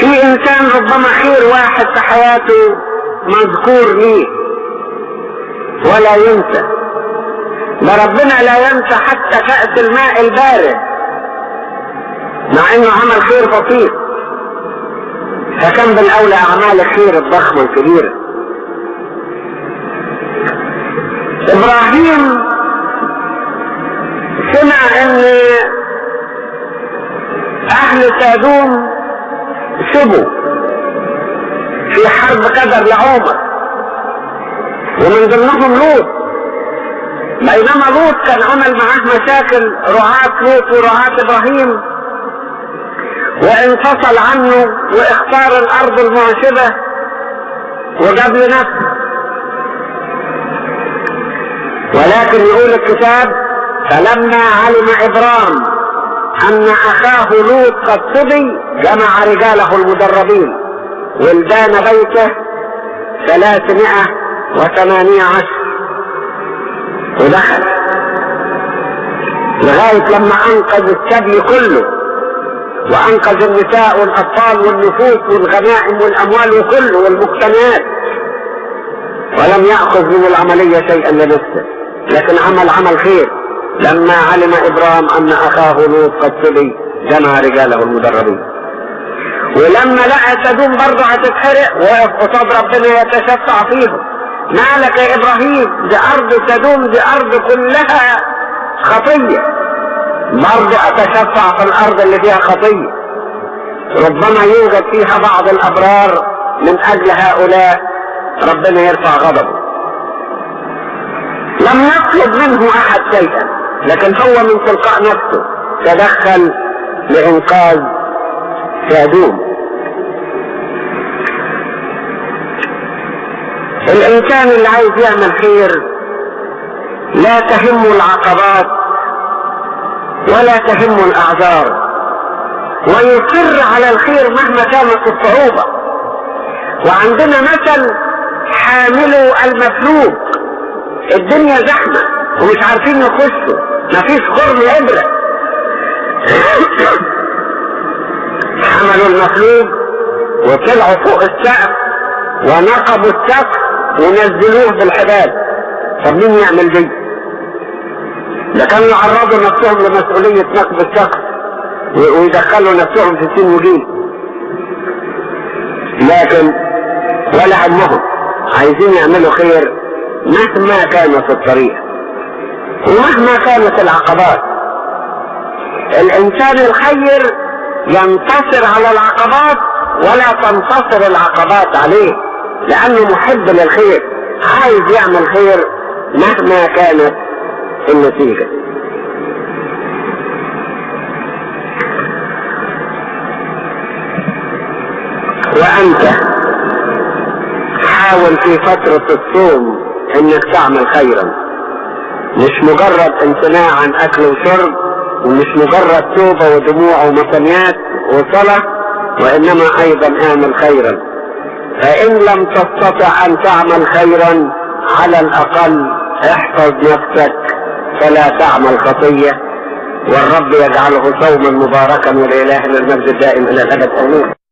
في انسان ربما خير واحد في حياته مذكور ليه ولا ينسى ده ربنا لا ينسى حتى كأس الماء البارد مع انه عمل خير بسيط فكم بالاولى اعمال الخير الضخمه الكبيره ابراهيم سمع ان اهل سادوم سبوا في حرب قدر لعمر ومن ضمنهم لوط بينما لوط كان عمل معاه مشاكل رعاة لوط ورعاة ابراهيم وانفصل عنه واختار الارض المعشبة وجاب لنفسه ولكن يقول الكتاب فلما علم ابرام ان اخاه لوط قد صبي جمع رجاله المدربين ولدان بيته ثلاثمائة وثمانية عشر ودخل لغاية لما انقذ السبي كله وانقذ النساء والاطفال والنفوس والغنائم والاموال وكله والمقتنيات ولم يأخذ من العملية شيئا لنفسه لكن عمل عمل خير لما علم ابرام ان اخاه لوط قد سبي جمع رجاله المدربين ولما لقى سدوم برضه هتتحرق وقف قصاد ربنا يتشفع فيهم مالك يا ابراهيم دي ارض سدوم دي ارض كلها خطيه برضه اتشفع في الارض اللي فيها خطيه ربما يوجد فيها بعض الابرار من اجل هؤلاء ربنا يرفع غضبه لم يطلب منه احد شيئا لكن هو من تلقاء نفسه تدخل لانقاذ سادوم الانسان اللي عايز يعمل خير لا تهمه العقبات ولا تهمه الاعذار ويصر على الخير مهما كانت الصعوبة وعندنا مثل حاملوا المفلوج الدنيا زحمة ومش عارفين يخشوا مفيش خرم ابرة حملوا المفلوج وطلعوا فوق السقف ونقبوا السقف ونزلوه بالحبال طب مين يعمل دي؟ ده كانوا يعرضوا نفسهم لمسؤولية نقب السقف ويدخلوا نفسهم في سن وجيل لكن ولا همهم عايزين يعملوا خير مهما كانت الطريق ومهما كانت العقبات الانسان الخير ينتصر على العقبات ولا تنتصر العقبات عليه لانه محب للخير عايز يعمل خير مهما كانت النتيجة وانت حاول في فترة الصوم انك تعمل خيرا مش مجرد امتناع عن اكل وشرب ومش مجرد توبة ودموع ومثنيات وصلاة وانما ايضا اعمل خيرا فان لم تستطع ان تعمل خيرا على الاقل احفظ نفسك فلا تعمل خطية والرب يجعله صوما مباركا ولإلهنا المجد الدائم الى الابد امين